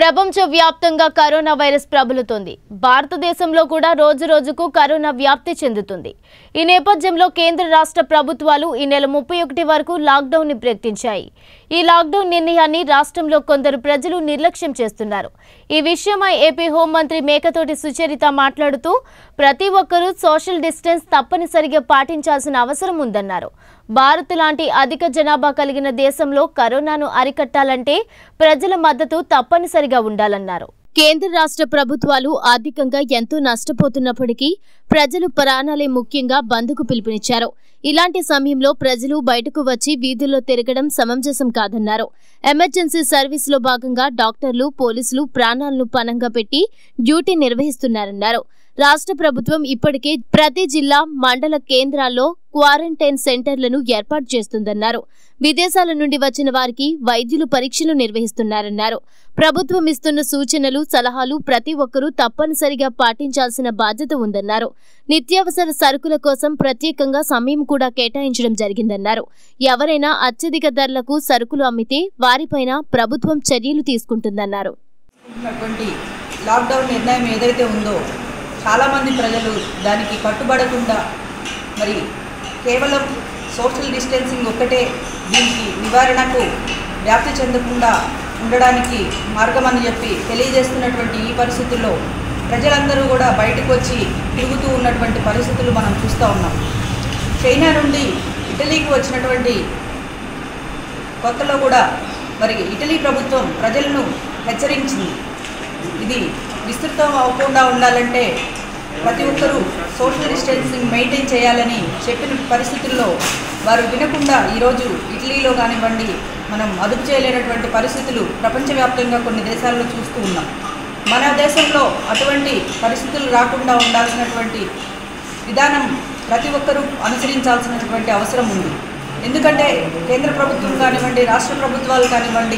ప్రపంచ వ్యాప్తంగా corona virus ప్రబలుతోంది భారతదేశంలో కూడా రోజు రోజుకు కరోనా వ్యాప్తి చెందుతుంది ఈ నేపథ్యంలో కేంద్ర రాష్ట్ర ప్రభుత్వాలు ఈ నెల ముప్పై ఒకటి వరకు లాక్డౌన్ ని ప్రకటించాయి ఈ లాక్డౌన్ నిర్ణయాన్ని రాష్ట్రంలో కొందరు ప్రజలు నిర్లక్ష్యం చేస్తున్నారు ఈ విషయమై ఏపీ హోంమంత్రి మేకతోటి సుచరిత మాట్లాడుతూ ప్రతి ఒక్కరూ సోషల్ డిస్టెన్స్ తప్పనిసరిగా పాటించాల్సిన అవసరం ఉందన్నారు భారత్ లాంటి అధిక జనాభా కలిగిన దేశంలో కరోనాను అరికట్టాలంటే ప్రజల మద్దతు తప్పనిసరిగా ఉండాలన్నారు కేంద్ర రాష్ట్ర ప్రభుత్వాలు ఆర్థికంగా ఎంతో నష్టపోతున్నప్పటికీ ప్రజలు ప్రాణాలే ముఖ్యంగా బంద్కు పిలుపునిచ్చారు ఇలాంటి సమయంలో ప్రజలు బయటకు వచ్చి వీధుల్లో తిరగడం సమంజసం కాదన్నారు ఎమర్జెన్సీ సర్వీసులో భాగంగా డాక్టర్లు పోలీసులు ప్రాణాలను పణంగా పెట్టి డ్యూటీ నిర్వహిస్తున్నారన్నారు రాష్ట్ర ప్రభుత్వం ఇప్పటికే ప్రతి జిల్లా మండల కేంద్రాల్లో క్వారంటైన్ సెంటర్లను ఏర్పాటు చేస్తుందన్నారు విదేశాల నుండి వచ్చిన వారికి వైద్యులు పరీక్షలు నిర్వహిస్తున్నారన్నారు ప్రభుత్వం ఇస్తున్న సూచనలు సలహాలు ప్రతి ఒక్కరూ తప్పనిసరిగా పాటించాల్సిన బాధ్యత ఉందన్నారు నిత్యావసర సరుకుల కోసం ప్రత్యేకంగా సమయం కూడా కేటాయించడం జరిగిందన్నారు ఎవరైనా అత్యధిక ధరలకు సరుకులు అమ్మితే వారిపైన ప్రభుత్వం చర్యలు తీసుకుంటుందన్నారు ఉన్నటువంటి లాక్డౌన్ నిర్ణయం ఏదైతే ఉందో చాలామంది ప్రజలు దానికి కట్టుబడకుండా మరి కేవలం సోషల్ డిస్టెన్సింగ్ ఒక్కటే దీనికి నివారణకు వ్యాప్తి చెందకుండా ఉండడానికి మార్గం అని చెప్పి తెలియజేస్తున్నటువంటి ఈ పరిస్థితుల్లో ప్రజలందరూ కూడా బయటకు వచ్చి తిరుగుతూ ఉన్నటువంటి పరిస్థితులు మనం చూస్తూ ఉన్నాం చైనా నుండి ఇటలీకి వచ్చినటువంటి కొత్తలో కూడా మరి ఇటలీ ప్రభుత్వం ప్రజలను హెచ్చరించింది ఇది విస్తృతం అవ్వకుండా ఉండాలంటే ప్రతి ఒక్కరూ సోషల్ డిస్టెన్సింగ్ మెయింటైన్ చేయాలని చెప్పిన పరిస్థితుల్లో వారు వినకుండా ఈరోజు ఇటలీలో కానివ్వండి మనం అదుపు చేయలేనటువంటి పరిస్థితులు ప్రపంచవ్యాప్తంగా కొన్ని దేశాల్లో చూస్తూ ఉన్నాం మన దేశంలో అటువంటి పరిస్థితులు రాకుండా ఉండాల్సినటువంటి విధానం ప్రతి ఒక్కరూ అనుసరించాల్సినటువంటి అవసరం ఉంది ఎందుకంటే కేంద్ర ప్రభుత్వం కానివ్వండి రాష్ట్ర ప్రభుత్వాలు కానివ్వండి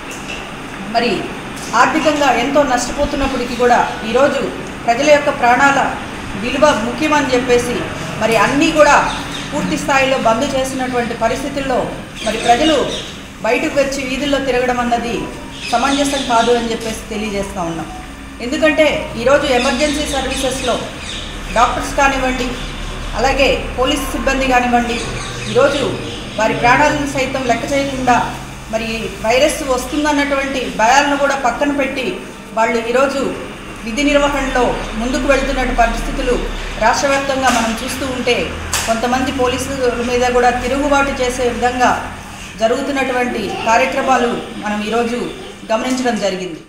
మరి ఆర్థికంగా ఎంతో నష్టపోతున్నప్పటికీ కూడా ఈరోజు ప్రజల యొక్క ప్రాణాల విలువ ముఖ్యమని చెప్పేసి మరి అన్నీ కూడా పూర్తి స్థాయిలో బంద్ చేసినటువంటి పరిస్థితుల్లో మరి ప్రజలు బయటకు వచ్చి వీధుల్లో తిరగడం అన్నది సమంజసం కాదు అని చెప్పేసి తెలియజేస్తూ ఉన్నాం ఎందుకంటే ఈరోజు ఎమర్జెన్సీ సర్వీసెస్లో డాక్టర్స్ కానివ్వండి అలాగే పోలీస్ సిబ్బంది కానివ్వండి ఈరోజు వారి ప్రాణాలను సైతం లెక్క చేయకుండా మరి వైరస్ వస్తుందన్నటువంటి భయాలను కూడా పక్కన పెట్టి వాళ్ళు ఈరోజు విధి నిర్వహణలో ముందుకు వెళ్తున్న పరిస్థితులు రాష్ట్ర వ్యాప్తంగా మనం చూస్తూ ఉంటే కొంతమంది పోలీసుల మీద కూడా తిరుగుబాటు చేసే విధంగా జరుగుతున్నటువంటి కార్యక్రమాలు మనం ఈరోజు గమనించడం జరిగింది